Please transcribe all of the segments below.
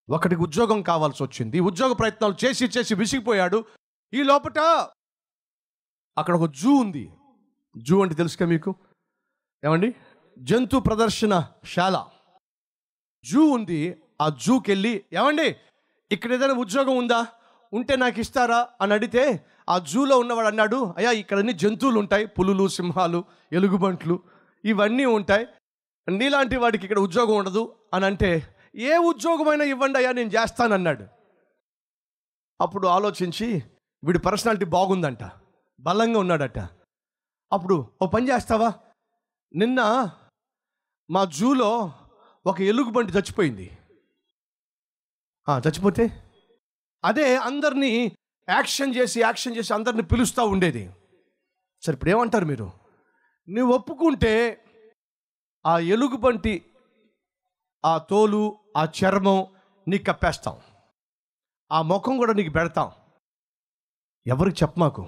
ఒకటికి ఉద్యోగం కావాల్సి వచ్చింది ఉద్యోగ ప్రయత్నాలు చేసి చేసి విసిగిపోయాడు ఈ లోపట అక్కడ ఒక జూ ఉంది జూ అంటే తెలుసుగా మీకు ఏమండి జంతు ప్రదర్శన శాల జూ ఉంది ఆ జూకి వెళ్ళి ఏమండి ఇక్కడ ఏదైనా ఉద్యోగం ఉందా ఉంటే నాకు ఇస్తారా అని అడిగితే ఆ జూలో ఉన్నవాడు అన్నాడు అయ్యా ఇక్కడ అన్ని జంతువులు ఉంటాయి పులులు సింహాలు ఎలుగుబంట్లు ఇవన్నీ ఉంటాయి నీలాంటి వాడికి ఇక్కడ ఉద్యోగం ఉండదు అని అంటే ఏ ఉద్యోగమైనా ఇవ్వండి అయ్యా నేను చేస్తానన్నాడు అప్పుడు ఆలోచించి వీడి పర్సనాలిటీ బాగుందంట బలంగా ఉన్నాడట అప్పుడు ఓ పని చేస్తావా నిన్న మా జూలో ఒక ఎలుగుబంటి చచ్చిపోయింది ఆ, చచ్చిపోతే అదే అందరినీ యాక్షన్ చేసి యాక్షన్ చేసి అందరిని పిలుస్తూ ఉండేది సరే ఇప్పుడు ఏమంటారు మీరు నువ్వు ఒప్పుకుంటే ఆ ఎలుగుబంటి ఆ తోలు ఆ చర్మం నీకు కప్పేస్తాం ఆ ముఖం కూడా నీకు పెడతాం ఎవరికి చెప్పమాకు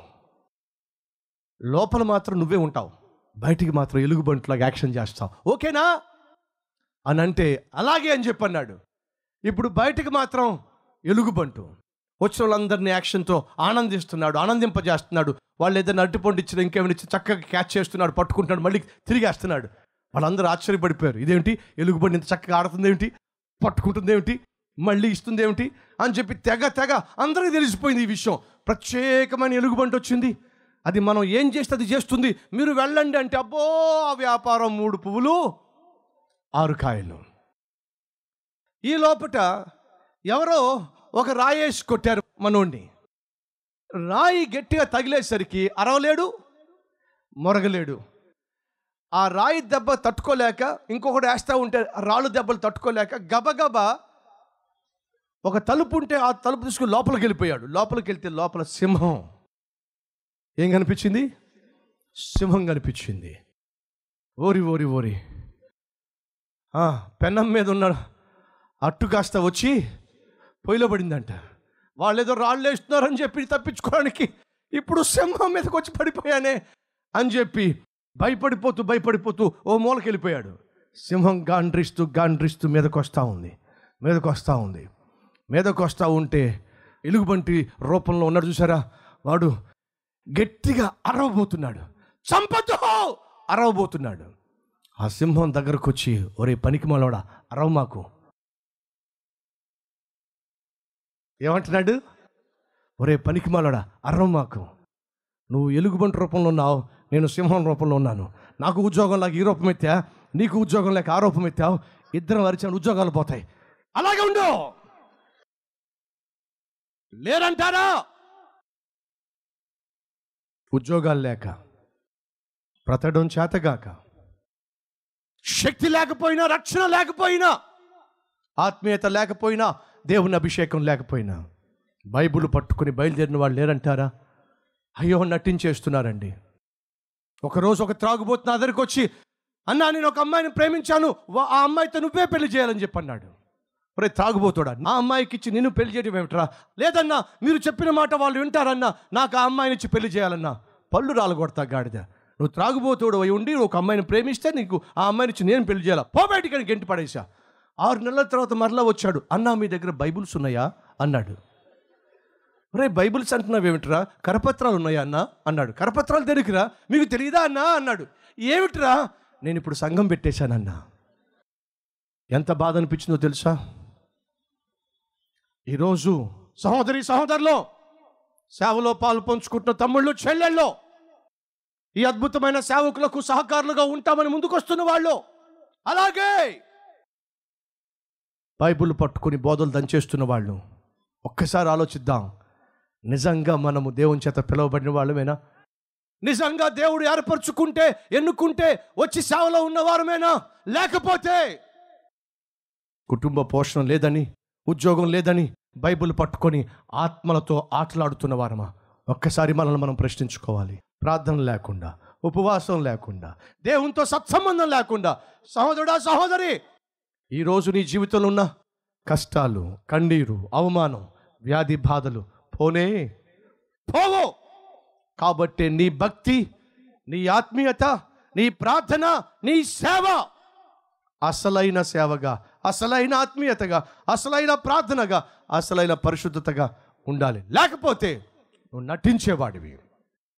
లోపల మాత్రం నువ్వే ఉంటావు బయటికి మాత్రం ఎలుగుబంట్లాగా యాక్షన్ చేస్తావు ఓకేనా అని అంటే అలాగే అని చెప్పన్నాడు ఇప్పుడు బయటికి మాత్రం ఎలుగుబంటు వచ్చిన వాళ్ళందరినీ యాక్షన్తో ఆనందిస్తున్నాడు ఆనందింపజేస్తున్నాడు వాళ్ళు ఏదైనా అరటిపండు ఇచ్చిన ఇంకేమైనా ఇచ్చి చక్కగా క్యాచ్ చేస్తున్నాడు పట్టుకుంటున్నాడు మళ్ళీ తిరిగేస్తున్నాడు వాళ్ళందరూ ఆశ్చర్యపడిపోయారు ఇదేంటి ఎలుగుబండి ఇంత చక్కగా ఆడుతుంది ఏమిటి పట్టుకుంటుంది ఏమిటి మళ్ళీ ఇస్తుంది ఏమిటి అని చెప్పి తెగ తెగ అందరికీ తెలిసిపోయింది ఈ విషయం ప్రత్యేకమైన ఎలుగుబంటి వచ్చింది అది మనం ఏం చేస్తే అది చేస్తుంది మీరు వెళ్ళండి అంటే అబ్బో ఆ వ్యాపారం మూడు పువ్వులు ఆరు కాయలు ఈ లోపట ఎవరో ఒక రాయేసి కొట్టారు మనోడిని రాయి గట్టిగా తగిలేసరికి అరవలేడు మొరగలేడు ఆ రాయి దెబ్బ తట్టుకోలేక ఇంకొకటి వేస్తూ ఉంటే ఆ రాళ్ళు దెబ్బలు తట్టుకోలేక గబగబా ఒక తలుపు ఉంటే ఆ తలుపు తీసుకుని లోపలికి వెళ్ళిపోయాడు లోపలికి వెళ్తే లోపల సింహం ఏం కనిపించింది సింహం కనిపించింది ఓరి ఓరి ఓరి ఆ, పెన్నం మీద ఉన్న అట్టు కాస్త వచ్చి పొయ్యిలో పడిందంట వాళ్ళు ఏదో రాళ్ళు వేస్తున్నారని చెప్పి తప్పించుకోవడానికి ఇప్పుడు సింహం మీదకి వచ్చి పడిపోయానే అని చెప్పి భయపడిపోతూ భయపడిపోతూ ఓ మూలకి వెళ్ళిపోయాడు సింహం గాండ్రిస్తూ గాండ్రిస్తూ మీదకి వస్తూ ఉంది మీదకి వస్తూ ఉంది మీదకి వస్తూ ఉంటే ఎలుగుబంటి రూపంలో ఉన్నాడు చూసారా వాడు గట్టిగా అరవబోతున్నాడు చంపద్దు అరవబోతున్నాడు ఆ సింహం దగ్గరకు వచ్చి ఒరే పనికి మాలోడా అరవ మాకు ఏమంటున్నాడు ఒరే పనికి మాలోడా అరవ మాకు నువ్వు ఎలుగుబంటి రూపంలో ఉన్నావు నేను సింహం రూపంలో ఉన్నాను నాకు ఉద్యోగం లేక ఈ రూపం ఎత్తా నీకు ఉద్యోగం లేక ఆ రూపం ఎత్తావు ఇద్దరం అరిచాను ఉద్యోగాలు పోతాయి అలాగే ఉండు లేరంటారా ఉద్యోగాలు లేక బ్రతకడం చేతగాక శక్తి లేకపోయినా రక్షణ లేకపోయినా ఆత్మీయత లేకపోయినా దేవుని అభిషేకం లేకపోయినా బైబిల్ పట్టుకుని బయలుదేరిన వాళ్ళు లేరంటారా అయ్యో నటించేస్తున్నారండి ఒకరోజు ఒక త్రాగుబోతు నా దగ్గరికి వచ్చి అన్నా నేను ఒక అమ్మాయిని ప్రేమించాను వా- ఆ అమ్మాయితో నువ్వే పెళ్లి చేయాలని చెప్పి అన్నాడు ఒరే త్రాగుబోతుడా నా అమ్మాయికి ఇచ్చి నిన్ను పెళ్లి చేయడం ఏమిట్రా లేదన్నా మీరు చెప్పిన మాట వాళ్ళు వింటారన్నా నాకు ఆ అమ్మాయిని ఇచ్చి పెళ్లి చేయాలన్నా పళ్ళు రాలగొడతా గాడిద నువ్వు త్రాగుబోతుడు అయి ఉండి ఒక అమ్మాయిని ప్రేమిస్తే నీకు ఆ అమ్మాయిని ఇచ్చి నేను పెళ్లి చేయాలా పో బయటికి అని గెంటి పడేసా ఆరు నెలల తర్వాత మరలా వచ్చాడు అన్నా మీ దగ్గర బైబిల్స్ ఉన్నాయా అన్నాడు రే బైబిల్స్ అంటున్నావు ఏమిట్రా కరపత్రాలు ఉన్నాయా అన్న అన్నాడు కరపత్రాలు దేనికిరా మీకు తెలియదా అన్నా అన్నాడు ఏమిట్రా నేను ఇప్పుడు సంఘం పెట్టేశానన్నా ఎంత బాధ అనిపించిందో తెలుసా ఈరోజు సహోదరి సహోదరులు సేవలో పాలు పంచుకుంటున్న తమ్ముళ్ళు చెల్లెళ్ళు ఈ అద్భుతమైన సేవకులకు సహకారులుగా ఉంటామని ముందుకొస్తున్న వాళ్ళు అలాగే బైబిల్ పట్టుకుని బోధలు దంచేస్తున్న వాళ్ళు ఒక్కసారి ఆలోచిద్దాం నిజంగా మనము దేవుని చేత పిలువబడిన వాళ్ళమేనా నిజంగా దేవుడు ఏర్పరచుకుంటే ఎన్నుకుంటే వచ్చి సేవలో ఉన్నవారమేనా లేకపోతే కుటుంబ పోషణ లేదని ఉద్యోగం లేదని బైబిల్ పట్టుకొని ఆత్మలతో ఆటలాడుతున్న వారమా ఒక్కసారి మనల్ని మనం ప్రశ్నించుకోవాలి ప్రార్థన లేకుండా ఉపవాసం లేకుండా దేవునితో సత్సంబంధం లేకుండా సహోదరుడా సహోదరి ఈరోజు నీ జీవితంలో ఉన్న కష్టాలు కన్నీరు అవమానం వ్యాధి బాధలు పోనే పోవు కాబట్టి నీ భక్తి నీ ఆత్మీయత నీ ప్రార్థన నీ సేవ అసలైన సేవగా అసలైన ఆత్మీయతగా అసలైన ప్రార్థనగా అసలైన పరిశుద్ధతగా ఉండాలి లేకపోతే నువ్వు నటించేవాడివి